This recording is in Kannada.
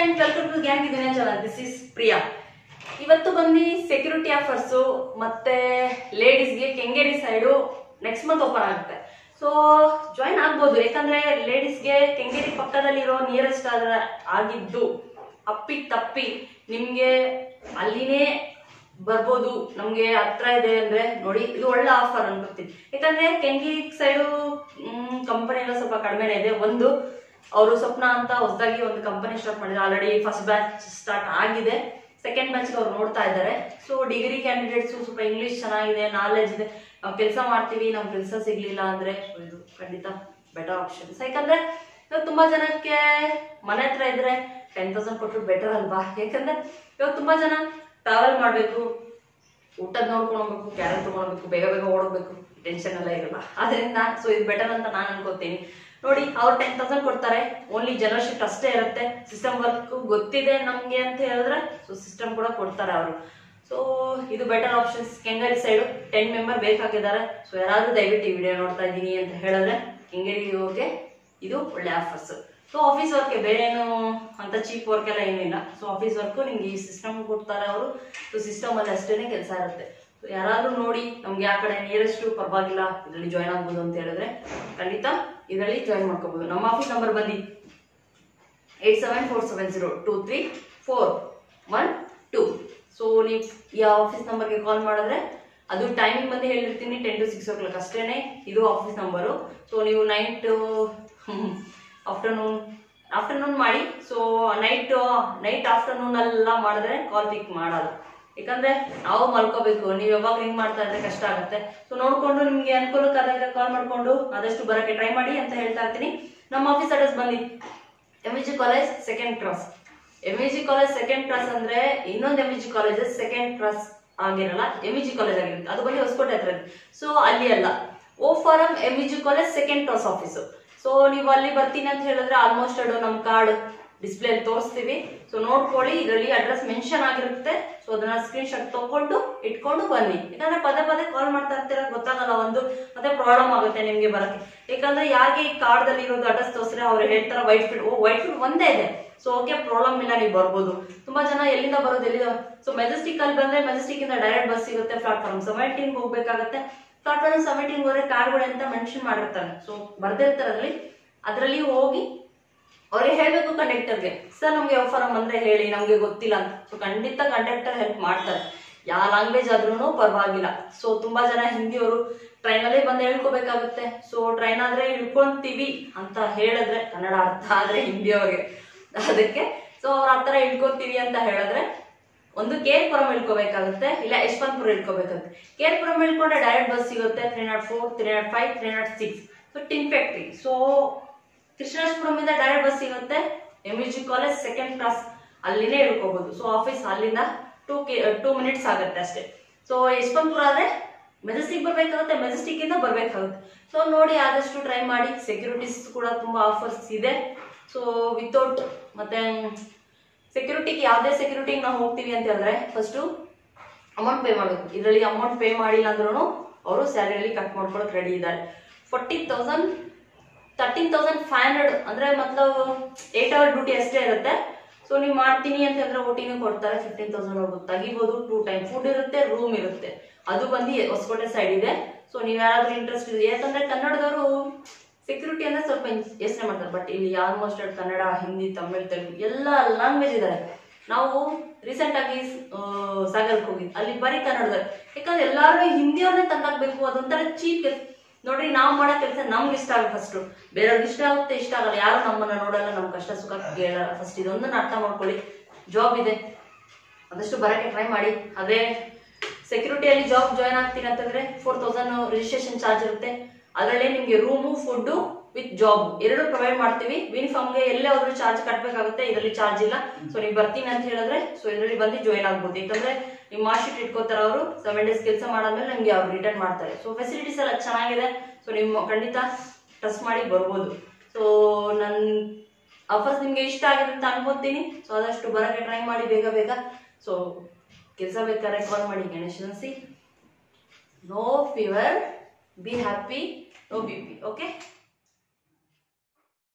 ಫ್ರೆಂಡ್ ವೆಲ್ಕಮ್ ಟು ಗ್ಯಾಂಗ್ ದಿನ ಚಾನಲ್ ದಿಸ್ ಇಸ್ ಪ್ರಿಯಾ ಇವತ್ತು ಬಂದು ಸೆಕ್ಯೂರಿಟಿ ಆಫರ್ಸು ಮತ್ತೆ ಲೇಡೀಸ್ಗೆ Kengeri side next month open ಆಗುತ್ತೆ ಸೊ ಜಾಯಿನ್ ಆಗ್ಬೋದು ಯಾಕಂದ್ರೆ ಲೇಡೀಸ್ಗೆ ಕೆಂಗೇರಿ ಪಕ್ಕದಲ್ಲಿರೋ ನಿಯರೆಸ್ಟ್ ಆಗಿದ್ದು ಅಪ್ಪಿ ತಪ್ಪಿ ನಿಮ್ಗೆ ಅಲ್ಲಿನೇ ಬರ್ಬೋದು ನಮ್ಗೆ ಹತ್ರ ಇದೆ ಅಂದ್ರೆ ನೋಡಿ ಇದು ಒಳ್ಳೆ ಆಫರ್ ಅನ್ಕೊತೀನಿ ಯಾಕಂದ್ರೆ ಕೆಂಗೇರಿ ಸೈಡು ಕಂಪನಿ ಎಲ್ಲ ಸ್ವಲ್ಪ ಕಡಿಮೆನೇ ಇದೆ ಒಂದು ಅವರು ಸ್ವಪ್ನ ಅಂತ ಹೊಸದಾಗಿ ಒಂದು ಕಂಪನಿ ಸ್ಟಾರ್ಟ್ ಮಾಡಿದ್ದಾರೆ ಆಲ್ರೆಡಿ ಫಸ್ಟ್ ಬ್ಯಾಚ್ ಸ್ಟಾರ್ಟ್ ಆಗಿದೆ ಸೆಕೆಂಡ್ ಬ್ಯಾಚ್ ಅವ್ರು ನೋಡ್ತಾ ಇದ್ದಾರೆ ಸೊ ಡಿಗ್ರಿ ಕ್ಯಾಂಡಿಡೇಟ್ಸ್ ಸ್ವಲ್ಪ ಇಂಗ್ಲಿಷ್ ಚೆನ್ನಾಗಿದೆ ನಾಲೆಜ್ ಇದೆ ನಾವು ಕೆಲಸ ಮಾಡ್ತೀವಿ ನಮ್ ಕೆಲಸ ಸಿಗ್ಲಿಲ್ಲ ಅಂದ್ರೆ so ಇದು ಖಂಡಿತ ಬೆಟರ್ ಆಪ್ಷನ್ಸ್ ಯಾಕಂದ್ರೆ ಇವಾಗ ತುಂಬಾ ಜನಕ್ಕೆ ಮನೆ ಹತ್ರ ಇದ್ರೆ ಟೆನ್ ತೌಸಂಡ್ ಕೊಟ್ಟರು ಬೆಟರ್ ಅಲ್ವಾ ಯಾಕಂದ್ರೆ ಇವಾಗ ತುಂಬಾ ಜನ ಟ್ರಾವೆಲ್ ಮಾಡ್ಬೇಕು ಊಟದ ನೋಡ್ಕೊಂಡು ಹೋಗ್ಬೇಕು ಕ್ಯಾರೆಟ್ ತಗೊಂಡ್ಬೇಕು ಬೇಗ ಬೇಗ ಓಡಬೇಕು ಟೆನ್ಷನ್ ಎಲ್ಲ ಇರಲ್ಲ ಅದರಿಂದ ಸೊ ಇದು ಬೆಟರ್ ಅಂತ ನಾನು ಅನ್ಕೋತೀನಿ ನೋಡಿ ಅವ್ರು ಟೆನ್ ತೌಸಂಡ್ ಕೊಡ್ತಾರೆ ಓನ್ಲಿ ಜನರಲ್ ಶಿಫ್ಟ್ ಅಷ್ಟೇ ಇರುತ್ತೆ ಸಿಸ್ಟಮ್ ವರ್ಕ್ ಗೊತ್ತಿದೆ ನಮ್ಗೆ ಅಂತ ಹೇಳಿದ್ರೆ ಸೊ ಸಿಸ್ಟಮ್ ಕೂಡ ಕೊಡ್ತಾರೆ ಅವರು ಸೊ ಇದು better options Kengeri side ten member ಬೇಕಾಗಿದ್ದಾರೆ ಸೊ ಯಾರಾದ್ರೂ ದಯವಿಟ್ಟು ಈ ವಿಡಿಯೋ ನೋಡ್ತಾ ಇದ್ದೀನಿ ಅಂತ ಹೇಳಿದ್ರೆ ಕೆಂಗೇರಿ ಹೋಗಿ ಇದು ಒಳ್ಳೆ ಆಫರ್ಸ್ ಸೊ ಆಫೀಸ್ ವರ್ಕ್ ಬೇರೆ ಏನು ಅಂತ ಚೀಪ್ ವರ್ಕ್ ಎಲ್ಲ ಏನಿಲ್ಲ ಸೊ ಆಫೀಸ್ ವರ್ಕ್ ನಿಮ್ಗೆ ಈ ಸಿಸ್ಟಮ್ ಕೊಡ್ತಾರೆ ಅವರು ಸೊ ಸಿಸ್ಟಮ್ ಅಲ್ಲಿ ಅಷ್ಟೇನೆ ಕೆಲಸ ಇರುತ್ತೆ ಸೊ ಯಾರಾದ್ರೂ ನೋಡಿ ನಮ್ಗೆ ಆ ಕಡೆ ನಿಯರೆಸ್ಟ್ ಪರವಾಗಿಲ್ಲ ಇದರಲ್ಲಿ ಜಾಯ್ನ್ ಆಗ್ಬೋದು ಅಂತ ಹೇಳಿದ್ರೆ ಖಂಡಿತ ಇದರಲ್ಲಿ ಜಾಯ್ನ್ ಮಾಡ್ಕೋಬಹುದು ನಮ್ಮ ಆಫೀಸ್ ನಂಬರ್ ಬಂದು eight seven four seven zero two three four one two so ನೀವು ಈ ಆಫೀಸ್ ನಂಬರ್ಗೆ ಕಾಲ್ ಮಾಡಿದ್ರೆ ಅದು ಟೈಮಿಂಗ್ ಬಂದು ಹೇಳಿರ್ತೀನಿ ten to six o'clock ಅಷ್ಟೇನೆ ಇದು ಆಫೀಸ್ ನಂಬರು ಸೊ ನೀವು ನೈಟ್ ಆಫ್ಟರ್ನೂನ್ ಆಫ್ಟರ್ನೂನ್ ಮಾಡಿ ಸೊ ನೈಟ್ ನೈಟ್ ಆಫ್ಟರ್ನೂನ್ ಎಲ್ಲ ಮಾಡಿದ್ರೆ ಕಾಲ್ ಪಿಕ್ ಮಾಡಲ್ಲ ಯಾಕಂದ್ರೆ ನಾವು ಮಲ್ಕೋಬೇಕು ನೀವು ಯಾವಾಗ ರಿಂಗ್ ಮಾಡ್ತಾ ಇದ್ರೆ ಕಷ್ಟ ಆಗುತ್ತೆ ಸೊ ನೋಡ್ಕೊಂಡು ನಿಮ್ಗೆ ಅನುಕೂಲಕ್ಕಾದಾಗ ಕಾಲ್ ಮಾಡ್ಕೊಂಡು ಆದಷ್ಟು ಬರಕ್ಕೆ ಟ್ರೈ ಮಾಡಿ ಅಂತ ಹೇಳ್ತಾ ಇರ್ತೀನಿ ನಮ್ಮ ಆಫೀಸ್ ಅಡ್ರೆಸ್ ಬಂದು M G college second cross M G college second cross ಅಂದ್ರೆ ಇನ್ನೊಂದು M G college second cross ಆಗಿರಲ್ಲ ಎಂ ಜಿ ಕಾಲೇಜ್ ಆಗಿರುತ್ತೆ ಅದು ಬಂದು ಹೊಸಕೋಟೆ ಹತ್ರ ಇದೆ ಸೊ ಅಲ್ಲಿ ಅಲ್ಲ ಓ ಫಾರಂ M G college second cross office so ನೀವು ಅಲ್ಲಿ ಬರ್ತೀನಿ ಅಂತ ಹೇಳಿದ್ರೆ ಆಲ್ಮೋಸ್ಟ್ ಅದು ನಮ್ಮ ಕಾರ್ಡ್ ಡಿಸ್ಪ್ಲೇ ಅಲ್ಲಿ ತೋರಿಸ್ತೀವಿ ಸೊ ನೋಡ್ಕೊಳ್ಳಿ ಇದರಲ್ಲಿ ಅಡ್ರೆಸ್ ಮೆನ್ಷನ್ ಆಗಿರುತ್ತೆ ಸೊ ಅದನ್ನ ಸ್ಕ್ರೀನ್ ಶಾಟ್ ತಗೊಂಡು ಇಟ್ಕೊಂಡು ಬನ್ನಿ ಯಾಕಂದ್ರೆ ಪದೇ ಪದೇ ಕಾಲ್ ಮಾಡ್ತಾ ಇರ್ತೀರ ಗೊತ್ತಾಗಲ್ಲ ಒಂದು ಮತ್ತೆ ಪ್ರಾಬ್ಲಮ್ ಆಗುತ್ತೆ ನಿಮ್ಗೆ ಬರಕ್ಕೆ ಯಾಕಂದ್ರೆ ಯಾರಿಗೆ ಈ ಕಾರ್ಡ್ ದಲ್ಲಿ ಇರೋದು ಅಡ್ರೆಸ್ ತೋರಿಸ್ರೆ ಅವ್ರು ಹೇಳ್ತಾರೆ ವೈಟ್ ಫೀಲ್ಡ್ ಓ ವೈಟ್ ಫೀಲ್ಡ್ ಒಂದೇ ಇದೆ ಸೊ ಓಕೆ ಪ್ರಾಬ್ಲಮ್ ಇಲ್ಲ ನೀವು ಬರ್ಬೋದು ತುಂಬಾ ಜನ ಎಲ್ಲಿಂದ ಬರೋದು ಎಲ್ಲಿಂದ ಸೊ ಮೆಜೆಸ್ಟಿಕ್ ಅಲ್ಲಿ ಬಂದ್ರೆ ಮೆಜೆಸ್ಟಿಕ್ ಇಂದ ಡೈರೆಕ್ಟ್ ಬಸ್ ಸಿಗುತ್ತೆ ಪ್ಲಾಟ್ಫಾರ್ಮ್ ಸೆವೆಂಟೀನ್ ಹೋಗ್ಬೇಕಾಗತ್ತೆ ಪ್ಲಾಟ್ಫಾರ್ಮ್ ಸೆವೆಂಟೀನ್ ಹೋದ್ರೆ ಕಾರ್ಗಳು ಅಂತ ಮೆನ್ಷನ್ ಮಾಡಿರ್ತಾರೆ ಸೊ ಬರ್ದಿರ್ತಾರೆ ಅದ್ರಲ್ಲಿ ಅದರಲ್ಲಿ ಹೋಗಿ ಅವ್ರಿಗೆ ಹೇಳ್ಬೇಕು ಕಂಡಕ್ಟರ್ಗೆ ಸರ್ ನಮ್ಗೆ ಆಫರ್ ಬಂದ್ರೆ ಹೇಳಿ ನಮ್ಗೆ ಗೊತ್ತಿಲ್ಲ ಅಂತ ಸೊ ಖಂಡಿತ ಕಂಡಕ್ಟರ್ ಹೆಲ್ಪ್ ಮಾಡ್ತಾರೆ ಯಾವ ಲ್ಯಾಂಗ್ವೇಜ್ ಆದ್ರೂ ಪರವಾಗಿಲ್ಲ ಸೊ ತುಂಬಾ ಜನ ಹಿಂದಿಯವರು ಟ್ರೈನಲ್ಲೇ ಬಂದು ಹೇಳ್ಕೋಬೇಕಾಗುತ್ತೆ ಸೊ ಟ್ರೈನ್ ಆದ್ರೆ ಇಳ್ಕೊಂತೀವಿ ಅಂತ ಹೇಳಿದ್ರೆ ಕನ್ನಡ ಅರ್ಥ ಆದ್ರೆ ಹಿಂದಿಯವ್ರಿಗೆ ಅದಕ್ಕೆ ಸೊ ಅವ್ರ ಹತ್ರ ಇಳ್ಕೊಂತೀವಿ ಅಂತ ಹೇಳಿದ್ರೆ ಒಂದು ಕೇರ್ಪುರಂ ಇಳ್ಕೋಬೇಕಾಗುತ್ತೆ ಇಲ್ಲ ಯಶವಂತಪುರ ಇಳ್ಕೋಬೇಕಾಗುತ್ತೆ ಕೇರ್ಪುರಂ ಇಳ್ಕೊಂಡ್ರೆ ಡೈರೆಕ್ಟ್ ಬಸ್ ಸಿಗುತ್ತೆ three nought four three nought five three nought six so Tin Factory so ಕೃಷ್ಣಾಷ್ಟಪುರಮಿಂದ ಡೈರೆಕ್ಟ್ ಬಸ್ ಸಿಗುತ್ತೆ M G college second class ಅಲ್ಲಿನೇ ಇಳ್ಕೋಬಹುದು ಸೊ ಆಫೀಸ್ ಅಲ್ಲಿಂದ ಟೂ ಟೂ ಮಿನಿಟ್ಸ್ ಆಗುತ್ತೆ ಅಷ್ಟೇ ಸೊ ಯಶವಂತಪುರ ಆದ್ರೆ ಮೆಜೆಸ್ಟಿಕ್ ಬರ್ಬೇಕಾಗುತ್ತೆ ಮೆಜೆಸ್ಟಿಕ್ ಇಂದ ಬರ್ಬೇಕಾಗುತ್ತೆ ಸೊ ನೋಡಿ ಆದಷ್ಟು ಟ್ರೈ ಮಾಡಿ ಸೆಕ್ಯೂರಿಟೀಸ್ ಕೂಡ ತುಂಬಾ ಆಫರ್ಸ್ ಇದೆ ಸೊ ವಿತೌಟ್ ಮತ್ತೆ ಸೆಕ್ಯೂರಿಟಿಗೆ ಯಾವುದೇ ಸೆಕ್ಯೂರಿಟಿಗೆ ನಾವು ಹೋಗ್ತೀವಿ ಅಂತ ಹೇಳಿದ್ರೆ ಫಸ್ಟು ಅಮೌಂಟ್ ಪೇ ಮಾಡಬೇಕು ಇದರಲ್ಲಿ ಅಮೌಂಟ್ ಪೇ ಮಾಡಿಲ್ಲ ಅಂದ್ರೂ ಅವರು ಸ್ಯಾಲರಿಯಲ್ಲಿ ಕಟ್ ಮಾಡ್ಕೊಳಕ್ ರೆಡಿ ಇದ್ದಾರೆ forty thousand thirteen thousand five hundred ಅಂದ್ರೆ ಮತ್ಲಬ್ ಏಟ್ ಅವರ್ ಡ್ಯೂಟಿ ಅಷ್ಟೇ ಇರುತ್ತೆ ಸೊ ನೀವು ಮಾಡ್ತೀನಿ ಅಂತ ಹೇಳಿದ್ರೆ ಓಟಿನೂ ಕೊಡ್ತಾರೆ ಫಿಫ್ಟೀನ್ ತೌಸಂಡ್ ಅವ್ರಿಗೆ ತೆಗಿಬೋದು ಟೂ ಟೈಮ್ ಫುಡ್ ಇರುತ್ತೆ ರೂಮ್ ಇರುತ್ತೆ ಅದು ಬಂದು ಹೊಸಕೋಟೆ ಸೈಡ್ ಇದೆ ಸೊ ನೀವು ಯಾರಾದ್ರೂ ಇಂಟ್ರೆಸ್ಟ್ ಇದೆ ಯಾಕಂದ್ರೆ ಕನ್ನಡದವರು ಸೆಕ್ಯೂರಿಟಿ ಅಂದ್ರೆ ಸ್ವಲ್ಪ ಯೋಚನೆ ಮಾಡ್ತಾರೆ ಬಟ್ ಇಲ್ಲಿ ಆಲ್ಮೋಸ್ಟ್ ಕನ್ನಡ ಹಿಂದಿ ತಮಿಳ್ ತೆಲುಗು ಎಲ್ಲ ಲ್ಯಾಂಗ್ವೇಜ್ ಇದ್ದಾರೆ ನಾವು ರೀಸೆಂಟ್ ಆಗಿ ಸಾಗರಕ್ಕೆ ಹೋಗಿದ್ವಿ ಅಲ್ಲಿ ಬರೀ ಕನ್ನಡದಲ್ಲಿ ಯಾಕಂದ್ರೆ ಎಲ್ಲಾರು ಹಿಂದಿಯವ್ರನ್ನೇ ತಂದಾಕ್ಬೇಕು ಅದೊಂಥರ ಚೀಪ್ ನೋಡ್ರಿ ನಾವು ಮಾಡೋ ಕೆಲಸ ನಮ್ಗೆ ಇಷ್ಟ ಆಗುತ್ತೆ ಫಸ್ಟ್ ಬೇರೆಯವ್ರಿಗೆ ಇಷ್ಟ ಆಗುತ್ತೆ ಇಷ್ಟ ಆಗಲ್ಲ ಯಾರು ನಮ್ಮನ್ನ ನೋಡಲ್ಲ ನಮ್ ಕಷ್ಟ ಸುಖ ಕೇಳಲ್ಲ ಫಸ್ಟ್ ಇದೊಂದನ್ನ ಅರ್ಥ ಮಾಡ್ಕೊಳ್ಳಿ ಜಾಬ್ ಇದೆ ಆದಷ್ಟು ಬರಕ್ಕೆ ಟ್ರೈ ಮಾಡಿ ಅದೇ ಸೆಕ್ಯೂರಿಟಿಯಲ್ಲಿ ಜಾಬ್ ಜಾಯ್ನ್ ಆಗ್ತೀನಿ ಅಂತಂದ್ರೆ ಫೋರ್ ತೌಸಂಡ್ ರಿಜಿಸ್ಟ್ರೇಷನ್ ಚಾರ್ಜ್ ಇರುತ್ತೆ ಅದರಲ್ಲೇ ನಿಮ್ಗೆ ರೂಮು ಫುಡ್ ವಿತ್ ಜಾಬ್ ಎರಡು ಪ್ರೊವೈಡ್ ಮಾಡ್ತೀವಿ ಯೂನಿಫಾರ್ಮ್ಗೆ ಎಲ್ಲೇ ಹೋದ್ರೂ ಚಾರ್ಜ್ ಕಟ್ಟಬೇಕಾಗುತ್ತೆ ಇದರಲ್ಲಿ ಚಾರ್ಜ್ ಇಲ್ಲ ಸೊ ನೀವು ಬರ್ತೀನಿ ಅಂತ ಹೇಳಿದ್ರೆ ಸೊ ಇದರಲ್ಲಿ ಬಂದು ಜಾಯ್ನ್ ಆಗ್ಬೋದು ಯಾಕಂದ್ರೆ ನಿಮ್ಮ ಮಾರ್ಕ್ ಶೀಟ್ ಇಟ್ಕೋತಾರೆ ಅವರು ಸೆವೆನ್ ಡೇಸ್ ಕೆಲಸ ಮಾಡಾದ್ಮೇಲೆ ನಿಮ್ಗೆ ಅವ್ರು ರಿಟರ್ನ್ ಮಾಡ್ತಾರೆ ಸೊ ಫೆಸಿಲಿಟೀಸ್ ಎಲ್ಲ ಚೆನ್ನಾಗಿದೆ ಸೊ ನಿಮ್ಮ ಖಂಡಿತ ಟ್ರಸ್ಟ್ ಮಾಡಿ ಬರ್ಬೋದು ಸೊ ನನ್ನ ಆಫರ್ಸ್ ನಿಮ್ಗೆ ಇಷ್ಟ ಆಗಿದೆ ಅಂತ ಅನ್ಕೋತೀನಿ ಸೊ ಆದಷ್ಟು ಬರಕ್ಕೆ ಟ್ರೈ ಮಾಡಿ ಬೇಗ ಬೇಗ ಸೊ ಕೆಲಸ ಬೇಕಾದ್ರೆ ಕಾಲ್ ಮಾಡಿ ಗಣೇಶ್ ಅನ್ಸಿ no fever be happy no B P okay